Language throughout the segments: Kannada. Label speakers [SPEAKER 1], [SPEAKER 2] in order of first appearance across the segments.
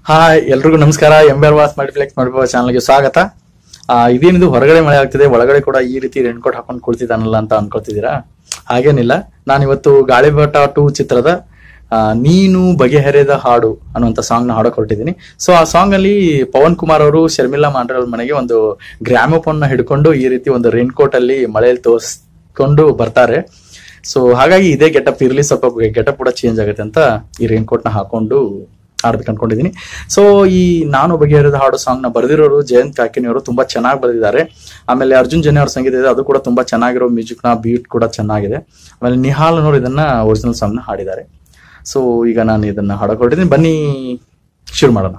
[SPEAKER 1] ಹಾಯ್ ಎಲ್ರಿಗೂ ನಮಸ್ಕಾರ ಎಂಬರ್ ವಾಸ್ ಮಲ್ಟಿಪ್ಲೆಕ್ಸ್ ಮಾಡಿರುವ ಚಾನಲ್ಗೆ ಸ್ವಾಗತ ಆ, ಇದೇನಿದು ಹೊರಗಡೆ ಮಳೆ ಆಗ್ತಿದೆ ಒಳಗಡೆ ಕೂಡ ಈ ರೀತಿ ರೆನ್ಕೋಟ್ ಹಾಕೊಂಡು ಕುಳಿತಿದ್ದಾನಲ್ಲ ಅಂತ ಅನ್ಕೊಳ್ತಿದ್ದೀರಾ ಹಾಗೇನಿಲ್ಲ ನಾನು ಇವತ್ತು ಗಾಳಿಬಟ ಟೂ ಚಿತ್ರದ ಆ, ನೀನು ಬಗೆಹರಿದ ಹಾಡು ಅನ್ನುವಂತ ಸಾಂಗ್ ನ ಹಾಡೋಕೆ ಹೊರಟಿದ್ದೀನಿ ಸೊ ಆ ಸಾಂಗ್ ಅಲ್ಲಿ ಪವನ್ ಕುಮಾರ್ ಅವರು ಶರ್ಮಿಳಾ ಮಾಂಡ್ರೆ ಅವ್ರ ಮನೆಗೆ ಒಂದು ಗ್ರಾಮೋಫೋನ್ ನ ಹಿಡ್ಕೊಂಡು ಈ ರೀತಿ ಒಂದು ರೇನ್ಕೋಟ್ ಅಲ್ಲಿ ಮಳೆಯಲ್ಲಿ ತೋರಿಸ್ಕೊಂಡು ಬರ್ತಾರೆ ಸೊ ಹಾಗಾಗಿ ಇದೇ ಗೆಟಪ್ ಇರ್ಲಿ ಸ್ವಲ್ಪ ಗೆಟಪ್ ಕೂಡ ಚೇಂಜ್ ಆಗುತ್ತೆ ಅಂತ ಈ ರೇನ್ಕೋಟ್ ನ ಹಾಕೊಂಡು ಆಡ್ಬೇಕು ಅನ್ಕೊಂಡಿದ್ದೀನಿ ಸೊ ಈ ನಾನು ಬಗೆಹರಿದ ಹಾಡು ಸಾಂಗ್ ನ ಬರೆದಿರೋರು ಜಯಂತ್ ಕಾಕಿನಿ ಅವರು ತುಂಬಾ ಚೆನ್ನಾಗಿ ಬರೆದಿದ್ದಾರೆ ಆಮೇಲೆ ಅರ್ಜುನ್ ಜನ್ಯ ಅವ್ರ ಸಂಗೀತ ಇದೆ ಅದು ಕೂಡ ತುಂಬಾ ಚೆನ್ನಾಗಿರೋ ಮ್ಯೂಸಿಕ್ ನ ಬೀಟ್ ಕೂಡ ಚೆನ್ನಾಗಿದೆ ಆಮೇಲೆ ನಿಹಾಲ್ ಅನ್ನೋರು ಇದನ್ನ ಒರಿಜಿನಲ್ ಸಾಂಗ್ ನ ಹಾಡಿದ್ದಾರೆ ಸೊ ಈಗ ನಾನು ಇದನ್ನ ಹಾಡಕ್ ಹೊರಟಿದ್ದೀನಿ ಬನ್ನಿ ಶುರು ಮಾಡೋಣ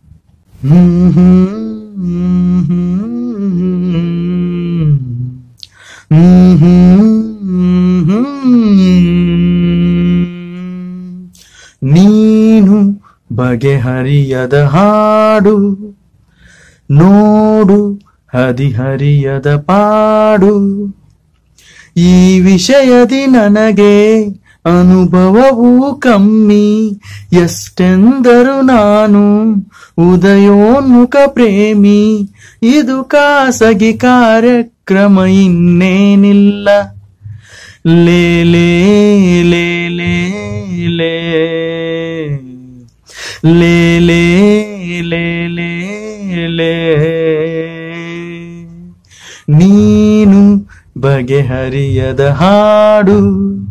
[SPEAKER 1] ನೀನು ಬಗೆಹರಿಯದ ಹಾಡು ನೋಡು ಹದಿಹರಿಯದ ಪಾಡು ಈ ವಿಷಯದಿ ನನಗೆ ಅನುಭವವೂ ಕಮ್ಮಿ ಎಷ್ಟೆಂದರು ನಾನು ಉದಯೋನ್ಮುಖ ಪ್ರೇಮಿ ಇದು ಖಾಸಗಿ ಕಾರ್ಯಕ್ರಮ ಇನ್ನೇನಿಲ್ಲ ಲೇ ಲೇ ಲೇ ಲೇ ಲೇ ಲೇ ಲೇ ಲೇ ಲೇ ಲೇ ನೀನು ಬಗೆಹರಿಯದ ಹಾಡು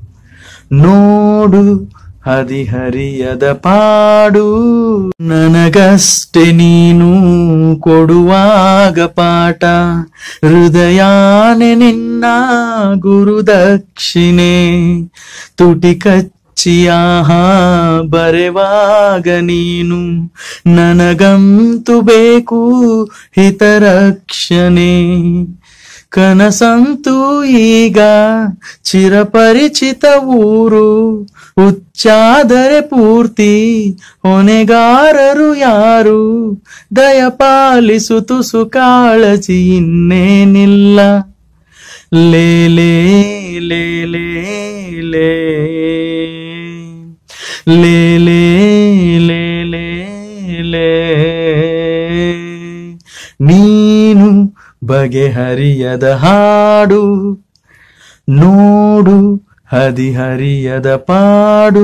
[SPEAKER 1] ನೋಡು ಹದಿಹರಿಯದ ಪಾಡು ನನಗಷ್ಟೆ ನೀನು ಕೊಡುವಾಗ ಪಾಠ ಹೃದಯಾನೆ ನಿನ್ನ ಗುರುದಕ್ಷಿಣೆ ತುಟಿ ಕಚ್ಚಿಯಾಹ ಬರೆವಾಗ ನೀನು ನನಗಂತೂ ಬೇಕು ಹಿತರಕ್ಷಣೆ ಕನಸಂತೂ ಈಗ ಚಿರಪರಿಚಿತ ಊರು ಹುಚ್ಚಾದರೆ ಪೂರ್ತಿ ಹೊಣೆಗಾರರು ಯಾರು ದಯಪಾಲಿಸು ತುಸು ಕಾಳಜಿ ಇನ್ನೇನಿಲ್ಲ ಲೇ ಲೇ ಲೇ ಲೇ ಲೇ ಲೇ ಲೇ ಲೇ ಲೇ ಲೇ ನೀನು ಬಗೆಹರಿಯದ ಹಾಡು ನೋಡು ಹದಿಹರಿಯದ ಪಾಡು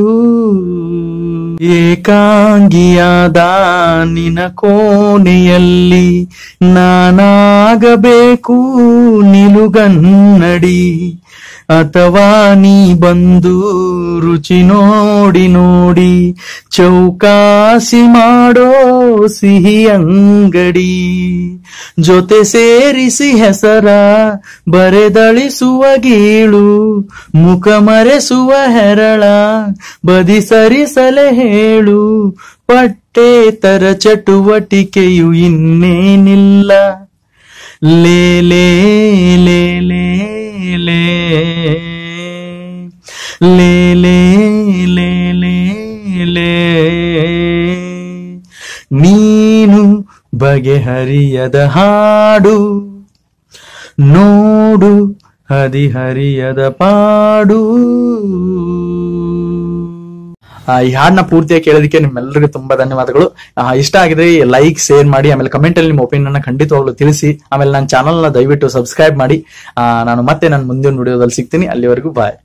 [SPEAKER 1] ಏಕಾಂಗಿಯಾದ ನಿನ ಕೋಣೆಯಲ್ಲಿ ನಾನಾಗಬೇಕು ನಿಲುಗನ್ನಡಿ ಅಥವಾ ನೀ ಬಂದು ರುಚಿ ನೋಡಿ ನೋಡಿ ಚೌಕಾಸಿ ಮಾಡೋ ಸಿಹಿ ಅಂಗಡಿ ಜೊತೆ ಸೇರಿಸಿ ಹೆಸರ ಬರೆದಳಿಸುವ ಗೀಳು ಮುಖ ಮರೆಸುವ ಹೆರಳ ಬದಿ ಸರಿಸಲೆ ಹೇಳು ಪಟ್ಟೇತರ ಚಟುವಟಿಕೆಯು ಇನ್ನೇನಿಲ್ಲ ಲೇ ಲೇ ಲೇ ಲೇ ಲೇ ಲೇ ಲೇ ಲೇ ಲೇ ಲೇ ನೀನು ಬಗೆಹರಿಯದ ಹಾಡು ನೋಡು ಹದಿಹರಿಯದ ಪಾಡು ಆ, ಈ ಹಾಡನ್ನ ಪೂರ್ತಿಯಾಗಿ ಕೇಳೋದಕ್ಕೆ ನಿಮ್ಮೆಲ್ಲರಿಗೂ ತುಂಬಾ ಧನ್ಯವಾದಗಳು ಆ, ಇಷ್ಟ ಆಗಿದ್ರೆ ಲೈಕ್ ಶೇರ್ ಮಾಡಿ ಆಮೇಲೆ ಕಮೆಂಟ್ ಅಲ್ಲಿ ನಿಮ್ಮ ಒಪಿನಿಯನ್ ಖಂಡಿತವಾಗ್ಲೂ ತಿಳಿಸಿ ಆಮೇಲೆ ನನ್ನ ಚಾನಲ್ ನ ದಯವಿಟ್ಟು ಸಬ್ಸ್ಕ್ರೈಬ್ ಮಾಡಿ ಆ, ನಾನು ಮತ್ತೆ ನನ್ನ ಮುಂದಿನ ವಿಡಿಯೋದಲ್ಲಿ ಸಿಗ್ತೀನಿ ಅಲ್ಲಿವರೆಗೂ ಬಾಯ್